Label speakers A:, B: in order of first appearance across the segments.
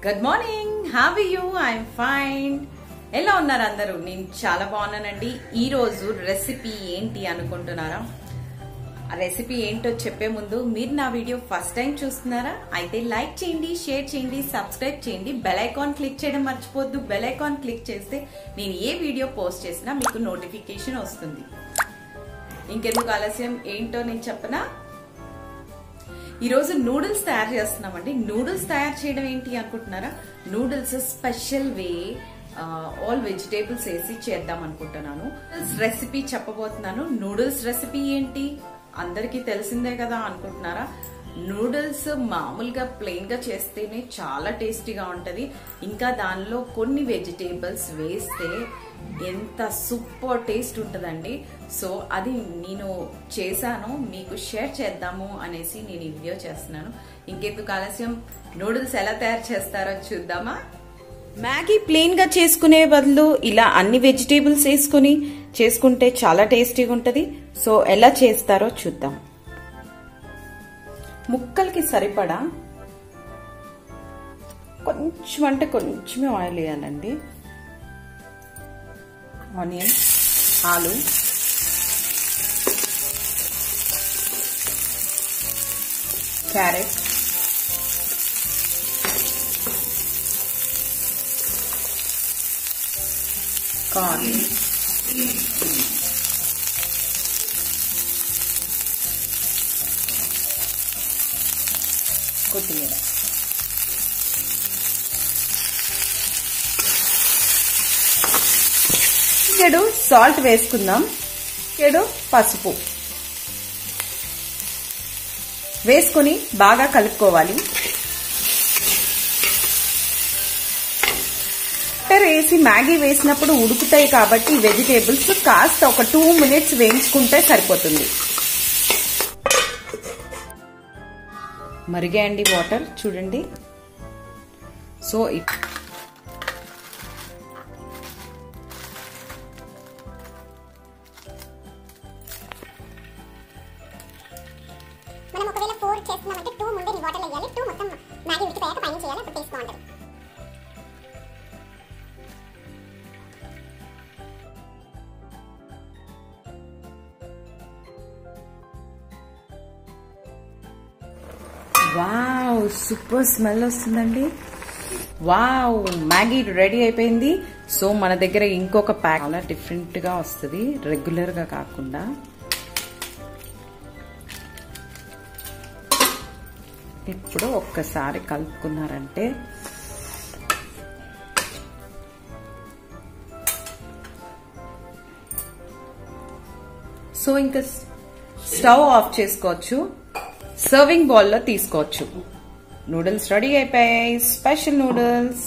A: good morning have you I'm fine ఎలా ఉన్నారు అందరూ నేను చాలా బాగున్నానండి ఈ రోజు రెసిపీ ఏంటి అనుకుంటున్నారా ఆ రెసిపీ ఏంటో చెప్పే ముందు మీరు నా వీడియో ఫస్ట్ టైం చూస్తున్నారా అయితే లైక్ చేయండి షేర్ చేయండి సబ్స్క్రైబ్ చేయండి బెల్ ఐకాన్ క్లిక్ చేయడం మర్చిపోద్దు బెల్ ఐకాన్ క్లిక్ చేస్తే నేను ఏ వీడియో పోస్ట్ చేసినా మీకు నోటిఫికేషన్ వస్తుంది ఇంకెందుకు ఆలస్యం ఏంటో నేను చెప్పనా ఈరోజు నూడిల్స్ తయారు చేస్తున్నామండి నూడిల్స్ తయారు చేయడం ఏంటి అనుకుంటున్నారా noodles special way all vegetables వేసి చేద్దాం అనుకుంటున్నాను రెసిపీ చెప్పబోతున్నాను నూడిల్స్ రెసిపీ ఏంటి అందరికీ తెలిసిందే కదా అనుకుంటున్నారా నూడిల్స్ మామూలుగా ప్లెయిన్ గా చేస్తేనే చాలా టేస్టీగా ఉంటది ఇంకా దానిలో కొన్ని వెజిటేబుల్స్ వేస్తే ఎంత సూపర్ టేస్ట్ ఉంటుందండి సో అది నేను చేశాను మీకు షేర్ చేద్దాము అనేసి నేను ఈ వీడియో చేస్తున్నాను ఇంకెందుకు ఆలస్యం నూడిల్స్ ఎలా తయారు చేస్తారో చూద్దామా మ్యాగీ ప్లెయిన్ గా చేసుకునే బదులు ఇలా అన్ని వెజిటేబుల్స్ వేసుకుని చేసుకుంటే చాలా టేస్టీగా ఉంటది సో ఎలా చేస్తారో చూద్దాం ముక్కలకి సరిపడా కొంచెం అంటే కొంచెమే ఆయిల్ వేయాలండి ఆనియన్ ఆలు క్యారెట్ కార్న్ కొత్తిమీర చెడు సాల్ట్ వేసుకుందాం చెడు పసుపు వేసుకొని బాగా కలుపుకోవాలి వాటర్ వేసి మ్యాగీ వేసినప్పుడు ఉడుకుతాయి కాబట్టి వెజిటేబుల్స్ కాస్త ఒక టూ మినిట్స్ వేయించుకుంటే సరిపోతుంది మరిగాయండి వాటర్ చూడండి సో
B: మనం ఒకవేళ ఫోర్ చేస్తున్నామంటే టూ ముందే ఈ వాటర్ వేయాలి టూ మొత్తం మ్యాగీ ఉడికిపోయాక పైన చేయాలి అప్పుడు టేస్ట్ బాగుంటుంది
A: వావ్ సూపర్ స్మెల్ వస్తుందండి వావ్ మ్యాగీ రెడీ అయిపోయింది సో మన దగ్గర ఇంకొక ప్యాక్ చాలా డిఫరెంట్ గా వస్తుంది రెగ్యులర్ గా కాకుండా ఇప్పుడు ఒక్కసారి కలుపుకున్నారంటే సో ఇంకా స్టవ్ ఆఫ్ చేసుకోవచ్చు సర్వింగ్ బౌల్లో తీసుకోవచ్చు నూడిల్స్ రెడీ అయిపోయాయి స్పెషల్ నూడిల్స్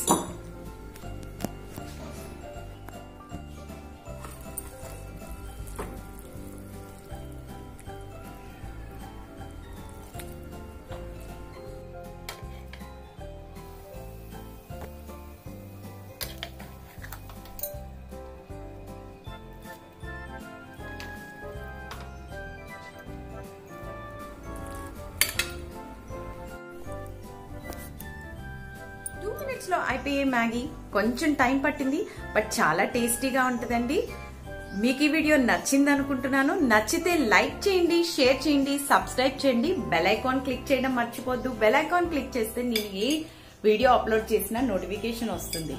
A: టూ మినిట్స్ లో అయిపోయే మ్యాగీ కొంచెం టైం పట్టింది బట్ చాలా టేస్టీగా ఉంటుందండి మీకు ఈ వీడియో నచ్చింది అనుకుంటున్నాను నచ్చితే లైక్ చేయండి షేర్ చేయండి సబ్స్క్రైబ్ చేయండి బెల్ ఐకాన్ క్లిక్ చేయడం మర్చిపోద్దు బెల్ ఐకాన్ క్లిక్ చేస్తే నేను ఏ వీడియో అప్లోడ్ చేసినా నోటిఫికేషన్ వస్తుంది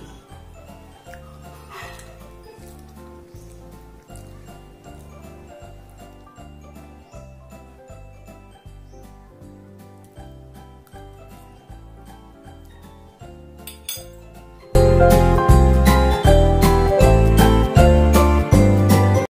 B: Thank